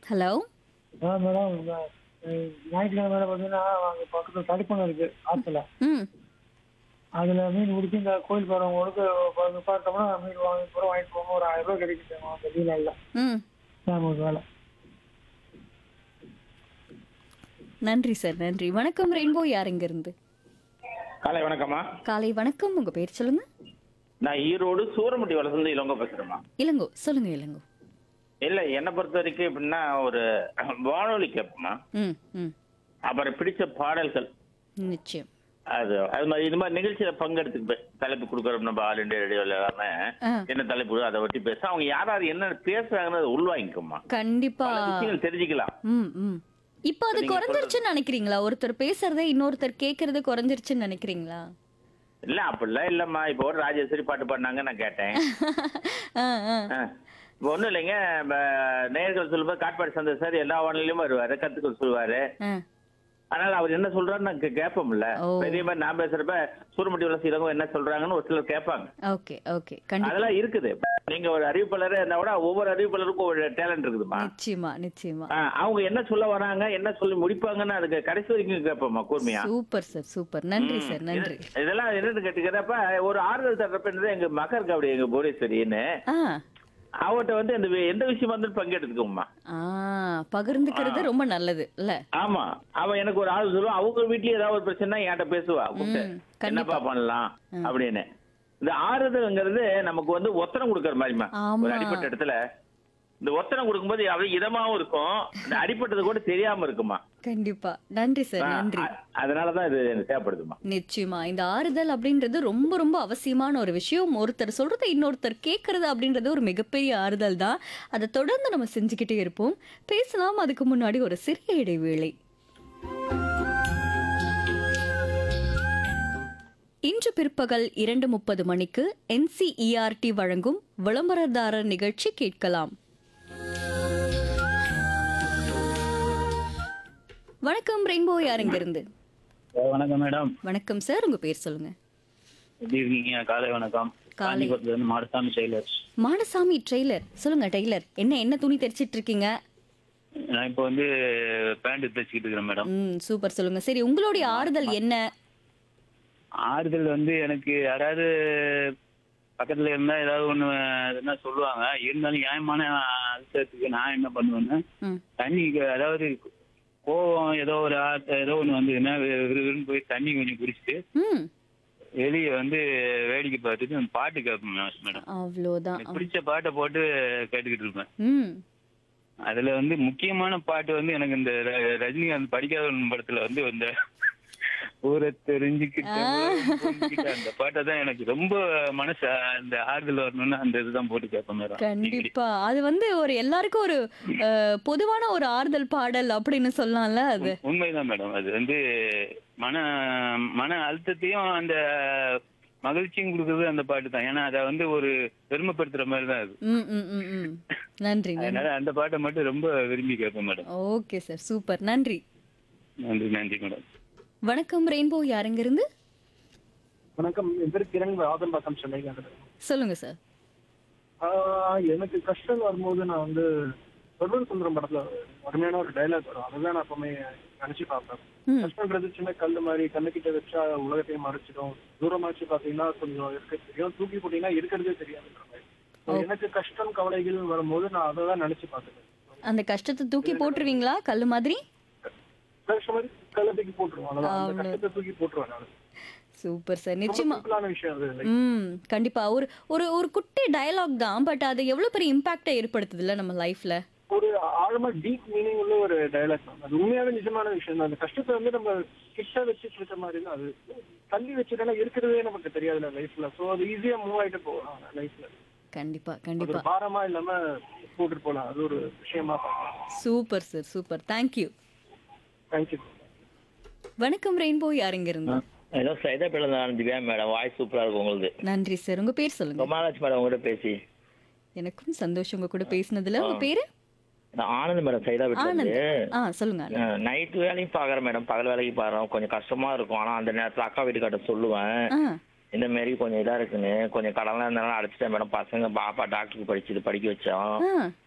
Hello ஆ madam இந்த அஹ், ஞாயிற்றுக்கிழமை madam பார்த்தீங்கன்னா அங்கே பக்கத்தில் தடுப்பணம் இருக்கு ஆற்றுல ம் அதில் மீன் பிடிச்சி இந்த கோயில் போகிறவங்களுக்கு பார்த்தோம்னா மீன் வாங்கி கூட வாங்கிட்டு போங்க ஒரு ஆயிரம் ரூபாய் கிடைக்கும் அந்த லீலாவில் ம் நமக்கு வேலை நன்றி சார் நன்றி வணக்கம் ரெயின்போ யார் இருந்து காலை வணக்கம்மா காலை வணக்கம் உங்க பேர் சொல்லுங்க நான் ஈரோடு சூரமுட்டி வளர்ந்து இளங்கோ பேசுறேம்மா இளங்கோ சொல்லுங்க இளங்கோ இல்ல என்னை பொறுத்த வரைக்கும் எப்படின்னா ஒரு வானொலி கேட்போமா ம் ம் அப்புறம் பிடிச்ச பாடல்கள் நிச்சயம் அது அது மாதிரி இது மாதிரி நிகழ்ச்சியில பங்கெடுத்துப்பேன் தலைப்பு கொடுக்குறோம் நம்ம ஆல் இண்டியா ரேடியோல எல்லாமே ஆ. என்ன தலைப்பு அதை ஒட்டி பேச அவங்க யார் யார் என்ன பேசுறாங்கன்னு அதை உள்வாங்கிக்குமா கண்டிப்பா பல விஷயங்கள் தெரிஞ்சுக்கலாம் ம் ம் இப்போ அது நீங்க குறைஞ்சிருச்சுன்னு நினைக்கிறீங்களா ஒருத்தர் பேசுறதே இன்னொருத்தர் கேக்குறது குறைஞ்சிருச்சுன்னு நினைக்கிறீங்களா இல்ல அப்படிலாம் இல்லம்மா இப்போ ஒரு ராஜேஸ்வரி பாட்டு பாடினாங்க நான் கேட்டேன் ஆ, ஆ. ஆ. இப்போ ஒண்ணும் இல்லைங்க இப்ப நேயர்கள் சொல்லும்போது காட்பாடி சந்தர் சார் எல்லா வானிலையும் வருவாரு கத்துக்கள் சொல்லுவாரு ஆ. அதனால அவர் என்ன சொல்றாருன்னு நான் கே- கேட்போம்ல ஓ. பெரிய மாதிரி நான் பேசுறப்ப சூரமுட்டி வளர்ச்சி இளங்கோ என்ன சொல்றாங்கன்னு ஒரு சிலர் கேட்பாங்க ஓகே ஓகே கண்டிப்பா அதெல்லாம் இருக்குது நீங்க ஒரு அறிவிப்பாளர் இருந்தா கூட ஒவ்வொரு அறிவிப்பாளருக்கும் ஒரு டேலண்ட் இருக்குதுமா நிச்சயமா நிச்சயமா ஆ, அவங்க என்ன சொல்ல வராங்க என்ன சொல்லி முடிப்பாங்கன்னு அதுக்கு கடைசி வரைக்கும் கேட்போம்மா கூர்மையா சூப்பர் சார் சூப்பர் நன்றி ம். சார் நன்றி இது- இதெல்லாம் என்னன்னு கேட்டுக்கிறப்ப ஒரு ஆறுதல் தர்றப்ப எங்க மகர் இருக்கா அப்படி எங்க புவனேஸ்வரின்னு ஆ அவட்ட வந்து இந்த வி- எந்த விஷயமா இருந்தாலும் பங்கெடுத்துக்கோமா ஆ பகிர்ந்துக்கிறது ரொம்ப நல்லது இல்ல ஆமா அவ எனக்கு ஒரு ஆள் சொல்லுவா அவங்க வீட்லயே ஏதாவது ஒரு பிரச்சனை என்கிட்ட பேசுவா கூப்பிட்டு ம், கண்டிப்பா. என்னப்பா பண்ணலாம் அப்படின்னு இந்த ஆறுதல்ங்கிறது நமக்கு வந்து ஒத்தனம் கொடுக்கற மாதிரிமா ஆமா. ஒரு அடிப்பட்ட இடத்துல இந்த ஒத்தனம் கொடுக்கும்போது அவ்வளவு இதமாவும் இருக்கும் இந்த அடிப்பட்டது கூட தெரியாம இருக்குமா கண்டிப்பா நன்றி சார் ஆ, நன்றி அ- அதனாலதான் இது எனக்கு தேவைப்படுதுமா நிச்சயமா இந்த ஆறுதல் அப்படின்றது ரொம்ப ரொம்ப அவசியமான ஒரு விஷயம் ஒருத்தர் சொல்றதை இன்னொருத்தர் கேட்கறது அப்படின்றது ஒரு மிகப்பெரிய ஆறுதல் தான் அதை தொடர்ந்து நம்ம செஞ்சுக்கிட்டே இருப்போம் பேசலாம் அதுக்கு முன்னாடி ஒரு சிறிய இடைவேளை இன்று பிற்பகல் இரண்டு முப்பது மணிக்கு என்சிஇஆர்டி வழங்கும் விளம்பரதாரர் நிகழ்ச்சி கேட்கலாம் வணக்கம் ரெயின்போ யாருங்கிருந்து வணக்கம் மேடம் வணக்கம் சார் உங்க பேர் சொல்லுங்க எப்படி இருக்கீங்க காலை வணக்கம் காலை. காஞ்சிபுரத்துல இருந்து மாடசாமி டெய்லர் மாடசாமி ட்ரெய்லர் சொல்லுங்க டெய்லர் என்ன என்ன துணி தைச்சிட்டு இருக்கீங்க நான் இப்போ வந்து பேண்ட் தைச்சிக்கிட்டு இருக்கிறேன் மேடம் ம் சூப்பர் சொல்லுங்க சரி உங்களுடைய ஆறுதல் என்ன ஆறுதல் வந்து எனக்கு யாராவது பக்கத்துல இருந்தா ஏதாவது ஒண்ணு என்ன சொல்லுவாங்க இருந்தாலும் நியாயமான அழுத்தத்துக்கு நான் என்ன பண்ணுவேன்னா ம் தண்ணி அதாவது கோவம் ஏதோ ஒரு ஆத்த- ஏதோ ஒண்ணு வந்ததுன்னா வி- விறுவிறுன்னு போய் தண்ணி கொஞ்சம் குடிச்சிட்டு ம் வெளியே வந்து வேடிக்கை பார்த்துட்டு பாட்டு கேட்பேன் மேடம் அவ்வளோதான் எனக்கு பிடிச்ச பாட்டை போட்டு கேட்டுக்கிட்டு இருப்பேன் ம் அதுல வந்து முக்கியமான பாட்டு வந்து எனக்கு இந்த ர- ரஜினிகாந்த் படிக்காத படத்துல வந்து இந்த ஊரை தெரிஞ்சுக்கிட்ட உலகம் புரிஞ்சுக்கிட்ட அந்த பாட்டை தான் எனக்கு ரொம்ப மனசு அந்த ஆறுதல் வரணும்னு அந்த இதுதான் போட்டு கேட்பேன் மேடம் கண்டிப்பா அது வந்து ஒரு எல்லாருக்கும் ஒரு அஹ், பொதுவான ஒரு ஆறுதல் பாடல் அப்படின்னு சொல்லலாம்ல அது உண்- உண்மைதான் மேடம் அது வந்து மன மன அழுத்தத்தையும் அந்த மகிழ்ச்சியும் கொடுக்கறது அந்த பாட்டு தான் ஏன்னா அதை வந்து ஒரு பெருமைப்படுத்துற மாதிரி தான் அது ம் ம் ம் ம் நன்றி நன்றி அதனால அந்த பாட்டை மட்டும் ரொம்ப விரும்பி கேட்பேன் மேடம் ஓகே சார் சூப்பர் நன்றி நன்றி நன்றி மேடம் வணக்கம் ரெயின்போ யாருங்கிருந்து வணக்கம் என் பேர் கிரண் ஆதம்பாக்கம் சென்னை சொல்லுங்க சார் எனக்கு கஷ்டம் வரும்போது நான் வந்து சொல்வன் சுந்தரம் படத்துல அருமையான ஒரு டைலாக் வரும் அதுதான் நான் எப்பவுமே நினைச்சு பார்ப்பேன் ம் கஷ்டன்றது சின்ன கல் மாதிரி கண்ணுக்கிட்ட வச்சா உலகத்தையும் மறைச்சிடும் தூரமாச்சு பாத்தீங்கன்னா கொஞ்சம் இருக்க தெரியும் தூக்கி போட்டீங்கன்னா இருக்கிறதே தெரியாதுன்ற மாதிரி So, எனக்கு கஷ்டம் கவலைகள் வரும்போது நான் அதை தான் நினைச்சு பார்த்துட்டேன் அந்த கஷ்டத்தை தூக்கி போட்டுருவீங்களா கல்லு மாதிரி கஷ்டம் மாதிரி கல்லை தூக்கி போட்டுருவோம் அவ்வளவுதான் அந்த அவ்வளவு. கஷ்டத்தை தூக்கி போட்டுருவேன் நான் சூப்பர் சார் ரொம்ப நிச்சயமா சிம்பிளான விஷயம் அது like, ம் கண்டிப்பா ஒரு ஒரு ஒரு குட்டி டயலாக் தான் பட் அது எவ்வளவு பெரிய இம்பாக்டை ஏற்படுத்துதுல்ல நம்ம லைஃப்ல ஒரு ஆழமா டீப் மீனிங் உள்ள ஒரு டயலாக் தான் அது உண்மையாவே நிஜமான விஷயம் தான் அந்த கஷ்டத்தை வந்து நம்ம கிட்ட வச்சுட்டு இருக்க மாதிரி தான் அது தள்ளி வச்சுட்டா இருக்கிறதே நமக்கு தெரியாதுல்ல லைஃப்ல சோ அது ஈஸியா மூவ் ஆயிட்டு போகலாம் லைஃப்ல கண்டிப்பா அது கண்டிப்பா ஒரு பாரமா இல்லாம போட்டுட்டு போகலாம் அது ஒரு விஷயமா பார்க்கலாம் super sir super thank you thank you வணக்கம் ரெயின்போ யாருங்க இருந்து ஏதோ சைதா பிள்ளை திவ்யா மேடம் வாய்ஸ் சூப்பரா இருக்கும் உங்களுக்கு நன்றி சார் உங்க பேர் சொல்லுங்க ரொம்ப நாளாச்சு மேடம் உங்ககிட்ட பேசி எனக்கும் சந்தோஷம் உங்க கூட பேசினதுல உங்க பேரு நான் ஆனந்த் மேடம் சைதா வீட்டுல ஆனந்த் இருந்து ஆ சொல்லுங்க ஆனந்த். நைட் வேலையும் பாக்குறேன் மேடம் பகல் வேலைக்கு பாக்குறோம் கொஞ்சம் கஷ்டமா இருக்கும் ஆனா அந்த நேரத்துல அக்கா வீட்டுக்காட்ட சொல்லுவேன் ஆ இந்த மாதிரி கொஞ்சம் இதா இருக்குன்னு கொஞ்சம் கடன்லாம் இருந்தாலும் அடைச்சிட்டேன் மேடம் பசங்க பாப்பா டாக்டருக்கு படிச்சது படிக்க வச்சோம் ஆ